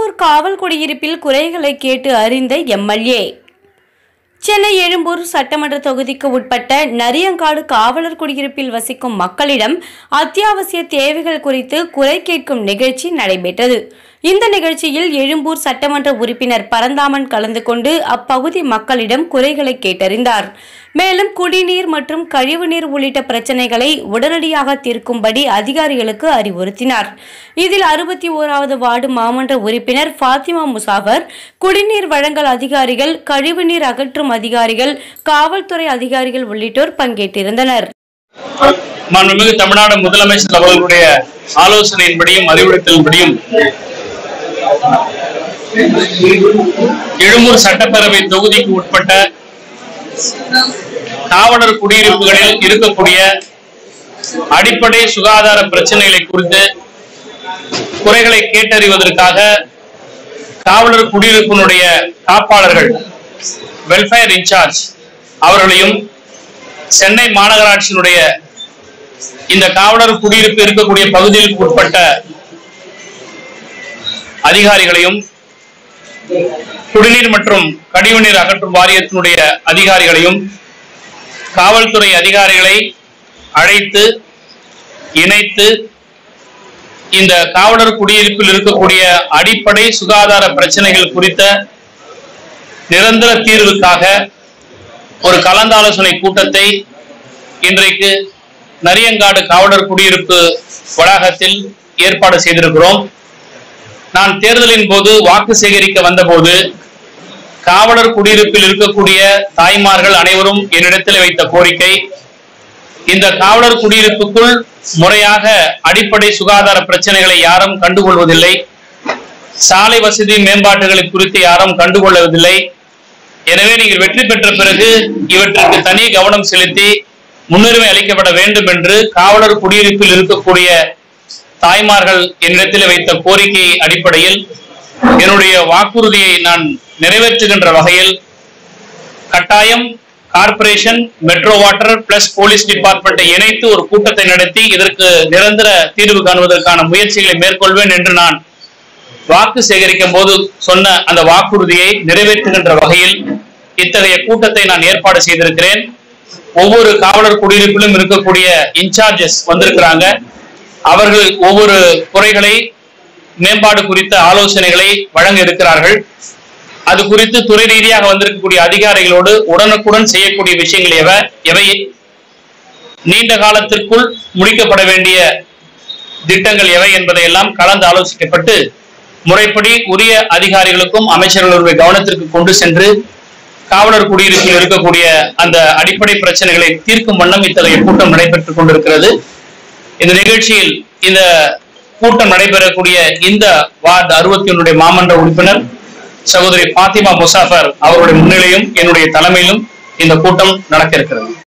எழும்பூர் காவல் குடியிருப்பில் குறைகளை கேட்டு அறிந்த எம்எல்ஏ சென்னை எழும்பூர் சட்டமன்ற தொகுதிக்கு உட்பட்ட நரியங்காடு காவலர் குடியிருப்பில் வசிக்கும் மக்களிடம் அத்தியாவசிய தேவைகள் குறித்து குறை கேட்கும் நிகழ்ச்சி நடைபெற்றது இந்த நிகழ்ச்சியில் எழும்பூர் சட்டமன்ற உறுப்பினர் பரந்தாமன் கலந்து கொண்டு அப்பகுதி மக்களிடம் குறைகளை கேட்டறிந்தார் மேலும் குடிநீர் மற்றும் கழிவுநீர் உள்ளிட்ட பிரச்சனைகளை உடனடியாக தீர்க்கும்படி அதிகாரிகளுக்கு அறிவுறுத்தினார் இதில் அறுபத்தி ஓராவது வார்டு மாமன்ற உறுப்பினர் ஃபாத்திமா முசாஃபர் குடிநீர் வழங்கல் அதிகாரிகள் கழிவுநீர் அகற்றும் அதிகாரிகள் காவல்துறை அதிகாரிகள் உள்ளிட்டோர் பங்கேற்றிருந்தனர் மாண்புமிகு தமிழ்நாடு முதலமைச்சர் அவர்களுடைய ஆலோசனையின்படியும் அறிவுறுத்தலின்படியும் எழும்பூர் சட்டப்பேரவை தொகுதிக்கு உட்பட்ட காவலர் குடியிருப்புகளில் இருக்கக்கூடிய அடிப்படை சுகாதார பிரச்சனைகளை குறித்து குறைகளை கேட்டறிவதற்காக காவலர் குடியிருப்பினுடைய காப்பாளர்கள் வெல்ஃபேர் இன்சார்ஜ் அவர்களையும் சென்னை மாநகராட்சியினுடைய இந்த காவலர் குடியிருப்பு இருக்கக்கூடிய பகுதிகளுக்கு உட்பட்ட அதிகாரிகளையும் குடிநீர் மற்றும் கழிவுநீர் அகற்றும் வாரியத்தினுடைய அதிகாரிகளையும் காவல்துறை அதிகாரிகளை அழைத்து இணைத்து இந்த காவலர் குடியிருப்பில் இருக்கக்கூடிய அடிப்படை சுகாதார பிரச்சனைகள் குறித்த நிரந்தர தீர்வுக்காக ஒரு கலந்தாலோசனை கூட்டத்தை இன்றைக்கு நரியங்காடு காவலர் குடியிருப்பு வளாகத்தில் ஏற்பாடு செய்திருக்கிறோம் நான் தேர்தலின் போது வாக்கு சேகரிக்க வந்தபோது காவலர் குடியிருப்பில் இருக்கக்கூடிய தாய்மார்கள் அனைவரும் என்னிடத்தில் வைத்த கோரிக்கை இந்த காவலர் குடியிருப்புக்குள் முறையாக அடிப்படை சுகாதார பிரச்சனைகளை யாரும் கண்டுகொள்வதில்லை சாலை வசதி மேம்பாட்டுகளை குறித்து யாரும் கண்டுகொள்வதில்லை எனவே நீங்கள் வெற்றி பெற்ற பிறகு இவற்றுக்கு தனி கவனம் செலுத்தி முன்னுரிமை அளிக்கப்பட வேண்டும் என்று காவலர் குடியிருப்பில் இருக்கக்கூடிய தாய்மார்கள் என்னிடத்தில் வைத்த கோரிக்கை அடிப்படையில் என்னுடைய வாக்குறுதியை நான் நிறைவேற்றுகின்ற வகையில் கட்டாயம் corporation metro water plus police டிபார்ட்மெண்ட்டை இணைத்து ஒரு கூட்டத்தை நடத்தி இதற்கு நிரந்தர தீர்வு காணுவதற்கான முயற்சிகளை மேற்கொள்வேன் என்று நான் வாக்கு சேகரிக்கும் போது சொன்ன அந்த வாக்குறுதியை நிறைவேற்றுகின்ற வகையில் இத்தகைய கூட்டத்தை நான் ஏற்பாடு செய்திருக்கிறேன் ஒவ்வொரு காவலர் குடியிருப்பிலும் இருக்கக்கூடிய இன்சார்ஜஸ் வந்திருக்கிறாங்க அவர்கள் ஒவ்வொரு குறைகளை மேம்பாடு குறித்த ஆலோசனைகளை வழங்க இருக்கிறார்கள் அது குறித்து துறை ரீதியாக வந்திருக்கக்கூடிய அதிகாரிகளோடு உடனுக்குடன் செய்யக்கூடிய விஷயங்கள் எவை எவை நீண்ட காலத்திற்குள் முடிக்கப்பட வேண்டிய திட்டங்கள் எவை என்பதை எல்லாம் கலந்து ஆலோசிக்கப்பட்டு முறைப்படி உரிய அதிகாரிகளுக்கும் அமைச்சர்களுடைய கவனத்திற்கு கொண்டு சென்று காவலர் குடியிருப்பில் இருக்கக்கூடிய அந்த அடிப்படை பிரச்சனைகளை தீர்க்கும் வண்ணம் இத்தகைய கூட்டம் நடைபெற்றுக் கொண்டிருக்கிறது இந்த நிகழ்ச்சியில் இந்த கூட்டம் நடைபெறக்கூடிய இந்த வார்டு அறுபத்தி ஒன்னுடைய மாமன்ற உறுப்பினர் சகோதரி பாத்திமா முசாஃபர் அவருடைய முன்னிலையும் என்னுடைய தலைமையிலும் இந்த கூட்டம் நடக்க இருக்கிறது